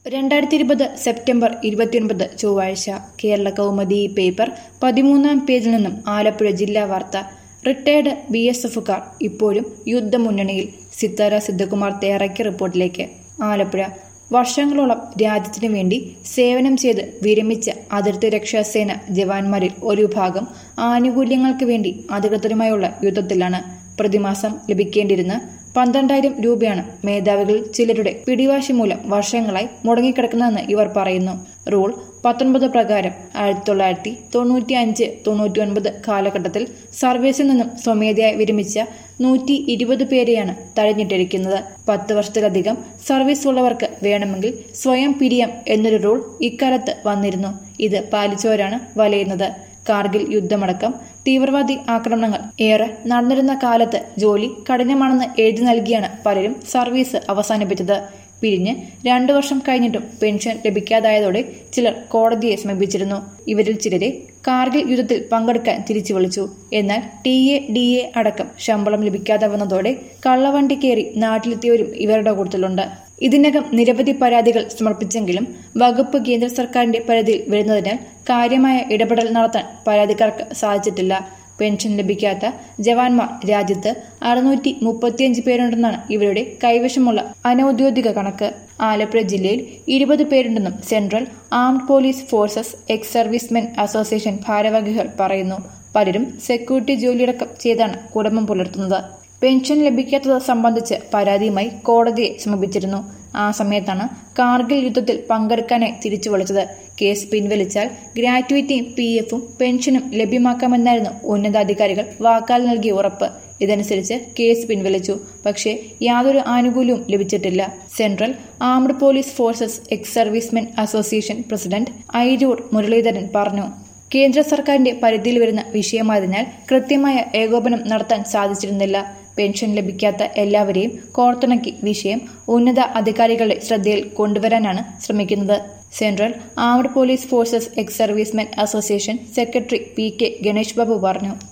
രണ്ടായിരത്തി ഇരുപത് സെപ്റ്റംബർ ഇരുപത്തിയൊൻപത് ചൊവ്വാഴ്ച കേരള കൗമുദി പേപ്പർ പതിമൂന്നാം പേജിൽ നിന്നും ആലപ്പുഴ ജില്ലാ വാർത്ത റിട്ടയർഡ് ബി എസ് എഫുകാർ ഇപ്പോഴും യുദ്ധമുന്നണിയിൽ സിത്താര സിദ്ധകുമാർ തയ്യാറാക്കിയ റിപ്പോർട്ടിലേക്ക് ആലപ്പുഴ വർഷങ്ങളോളം രാജ്യത്തിനു വേണ്ടി സേവനം ചെയ്ത് വിരമിച്ച അതിർത്തി രക്ഷാസേന ജവാന്മാരിൽ ഒരു വിഭാഗം ആനുകൂല്യങ്ങൾക്ക് വേണ്ടി അധികൃതരുമായുള്ള യുദ്ധത്തിലാണ് പ്രതിമാസം ലഭിക്കേണ്ടിരുന്ന പന്ത്രണ്ടായിരം രൂപയാണ് മേധാവികളിൽ ചിലരുടെ പിടിവാശി മൂലം വർഷങ്ങളായി മുടങ്ങിക്കിടക്കുന്നതെന്ന് ഇവർ പറയുന്നു റൂൾ പത്തൊൻപത് പ്രകാരം ആയിരത്തി തൊള്ളായിരത്തി തൊണ്ണൂറ്റി അഞ്ച് തൊണ്ണൂറ്റി ഒൻപത് കാലഘട്ടത്തിൽ സർവീസിൽ നിന്നും സ്വമേധയായി വിരമിച്ച നൂറ്റി ഇരുപത് പേരെയാണ് തഴഞ്ഞിട്ടിരിക്കുന്നത് പത്ത് വർഷത്തിലധികം സർവീസ് ഉള്ളവർക്ക് വേണമെങ്കിൽ സ്വയം പിരിയാം എന്നൊരു റൂൾ ഇക്കാലത്ത് വന്നിരുന്നു ഇത് പാലിച്ചവരാണ് വലയുന്നത് കാർഗിൽ യുദ്ധമടക്കം തീവ്രവാദി ആക്രമണങ്ങൾ ഏറെ നടന്നിരുന്ന കാലത്ത് ജോലി കഠിനമാണെന്ന് എഴുതി നൽകിയാണ് പലരും സർവീസ് അവസാനിപ്പിച്ചത് പിരിഞ്ഞ് രണ്ടു വർഷം കഴിഞ്ഞിട്ടും പെൻഷൻ ലഭിക്കാതായതോടെ ചിലർ കോടതിയെ സമീപിച്ചിരുന്നു ഇവരിൽ ചിലരെ കാർഗിൽ യുദ്ധത്തിൽ പങ്കെടുക്കാൻ തിരിച്ചു വിളിച്ചു എന്നാൽ ടി എ ഡി എ അടക്കം ശമ്പളം ലഭിക്കാതെ വന്നതോടെ കള്ളവണ്ടി കയറി നാട്ടിലെത്തിയവരും ഇവരുടെ കൂട്ടത്തിലുണ്ട് ഇതിനകം നിരവധി പരാതികൾ സമർപ്പിച്ചെങ്കിലും വകുപ്പ് കേന്ദ്ര സർക്കാരിന്റെ പരിധിയിൽ വരുന്നതിനാൽ കാര്യമായ ഇടപെടൽ നടത്താൻ പരാതിക്കാർക്ക് സാധിച്ചിട്ടില്ല പെൻഷൻ ലഭിക്കാത്ത ജവാന്മാർ രാജ്യത്ത് അറുന്നൂറ്റി മുപ്പത്തിയഞ്ച് പേരുണ്ടെന്നാണ് ഇവരുടെ കൈവശമുള്ള അനൌദ്യോഗിക കണക്ക് ആലപ്പുഴ ജില്ലയിൽ ഇരുപത് പേരുണ്ടെന്നും central armed police forces ex servicemen association ഭാരവാഹികൾ പറയുന്നു പലരും സെക്യൂരിറ്റി ജോലിയടക്കം ചെയ്താണ് കുടുംബം പുലർത്തുന്നത് പെൻഷൻ ലഭിക്കാത്തത് സംബന്ധിച്ച് പരാതിയുമായി കോടതിയെ സമീപിച്ചിരുന്നു ആ സമയത്താണ് കാർഗിൽ യുദ്ധത്തിൽ പങ്കെടുക്കാനായി തിരിച്ചു വിളിച്ചത് കേസ് പിൻവലിച്ചാൽ ഗ്രാറ്റുവിറ്റിയും പി എഫും പെൻഷനും ലഭ്യമാക്കാമെന്നായിരുന്നു ഉന്നതാധികാരികൾ വാക്കാൽ നൽകിയ ഉറപ്പ് ഇതനുസരിച്ച് കേസ് പിൻവലിച്ചു പക്ഷേ യാതൊരു ആനുകൂല്യവും ലഭിച്ചിട്ടില്ല central armed police forces ex servicemen association president Airoor Muraleedharan പറഞ്ഞു കേന്ദ്ര സർക്കാരിന്റെ പരിധിയിൽ വരുന്ന വിഷയമായതിനാൽ കൃത്യമായ ഏകോപനം നടത്താൻ സാധിച്ചിരുന്നില്ല പെൻഷൻ ലഭിക്കാത്ത എല്ലാവരെയും കോർത്തിണക്കി വിഷയം ഉന്നത അധികാരികളുടെ ശ്രദ്ധയിൽ കൊണ്ടുവരാനാണ് ശ്രമിക്കുന്നത് central armed police forces ex servicemen association secretary P K Ganesh Babu പറഞ്ഞു